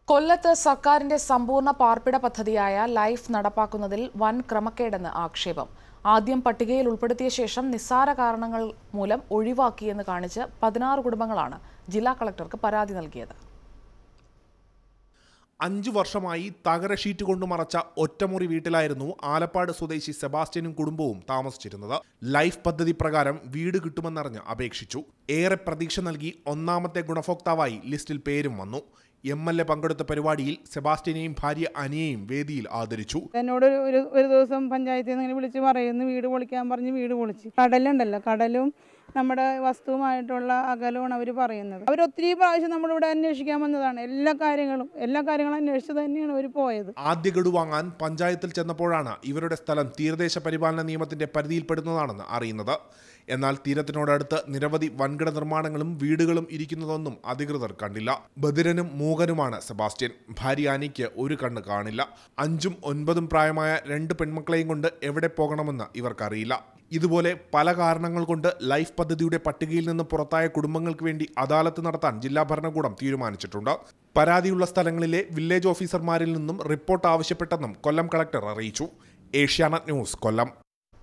കൊല്ലത്ത് സർക്കാരിന്റെ സമ്പൂർണ്ണ പാർപ്പിട പദ്ധതിയായ ലൈഫ് നടപ്പാക്കുന്നതിൽ വൻ ക്രമക്കേടെന്ന് ആക്ഷേപം ആദ്യം പട്ടികയിൽ ഉൾപ്പെടുത്തിയ ശേഷം നിസ്സാര കാരണങ്ങൾ മൂലം ഒഴിവാക്കിയെന്ന് കാണിച്ച് പതിനാറ് കുടുംബങ്ങളാണ് ജില്ലാ കളക്ടർക്ക് പരാതി നൽകിയത് അഞ്ചു വർഷമായി തകര ഷീറ്റ് കൊണ്ട് മറച്ച ഒറ്റമുറി വീട്ടിലായിരുന്നു ആലപ്പാട് സ്വദേശി സെബാസ്റ്റ്യനും കുടുംബവും താമസിച്ചിരുന്നത് ലൈഫ് പദ്ധതി പ്രകാരം വീട് കിട്ടുമെന്നറിഞ്ഞ് അപേക്ഷിച്ചു ഏറെ പ്രതീക്ഷ നൽകി ഒന്നാമത്തെ ഗുണഭോക്താവായി ലിസ്റ്റിൽ പേരും വന്നു എം എൽ എ പങ്കെടുത്ത പരിപാടിയിൽ സെബാസ്റ്റ്യനെയും ഭാര്യ അനിയെയും വേദിയിൽ ആദരിച്ചു എന്നോട് ഒരു- ഒരു ഒരു ദിവസം പഞ്ചായത്തിൽ നിന്ന് ഇങ്ങനെ വിളിച്ച് പറയുന്നു വീട് പൊളിക്കാൻ പറഞ്ഞ് വീട് പൊളിച്ച് കടലുണ്ടല്ലോ കടലും നമ്മുടെ വസ്തുവുമായിട്ടുള്ള അകലമാണ് അവർ പറയുന്നത് അവർ ഒത്തിരി പ്രാവശ്യം നമ്മളിവിടെ അന്വേഷിക്കാൻ വന്നതാണ് എല്ലാ കാര്യങ്ങളും എല്ലാ കാര്യങ്ങളും അന്വേഷിച്ച് തന്നെയാണ് അവർ പോയത് ആദ്യ ഗഡു വാങ്ങാൻ പഞ്ചായത്തിൽ ചെന്നപ്പോഴാണ് ഇവരുടെ സ്ഥലം തീരദേശ പരിപാലന നിയമത്തിന്റെ പരിധിയിൽപ്പെടുന്നതാണെന്ന് അറിയുന്നത് എന്നാൽ തീരത്തിനോടടുത്ത് നിരവധി വൻകിട നിർമ്മാണങ്ങളും വീടുകളും ഇരിക്കുന്നതൊന്നും അധികൃതർ കണ്ടില്ല ബദിരനും മൂകനുമാണ് സെബാസ്റ്റ്യൻ ഭാര്യ അനിക്ക് ഒരു കണ്ണ് കാണില്ല അഞ്ചും ഒൻപതും പ്രായമായ രണ്ട് പെൺമക്കളെയും കൊണ്ട് എവിടെ പോകണമെന്ന് ഇവർക്കറിയില്ല ഇതുപോലെ പല കാരണങ്ങൾ കൊണ്ട് ലൈഫ് പദ്ധതിയുടെ പട്ടികയിൽ നിന്ന് പുറത്തായ കുടുംബങ്ങൾക്ക് വേണ്ടി അദാലത്ത് നടത്താൻ ജില്ലാ ഭരണകൂടം തീരുമാനിച്ചിട്ടുണ്ട് പരാതിയുള്ള സ്ഥലങ്ങളിലെ വില്ലേജ് ഓഫീസർമാരിൽ നിന്നും റിപ്പോർട്ട് ആവശ്യപ്പെട്ടെന്നും കൊല്ലം കളക്ടർ അറിയിച്ചു ഏഷ്യാനെറ്റ് ന്യൂസ് കൊല്ലം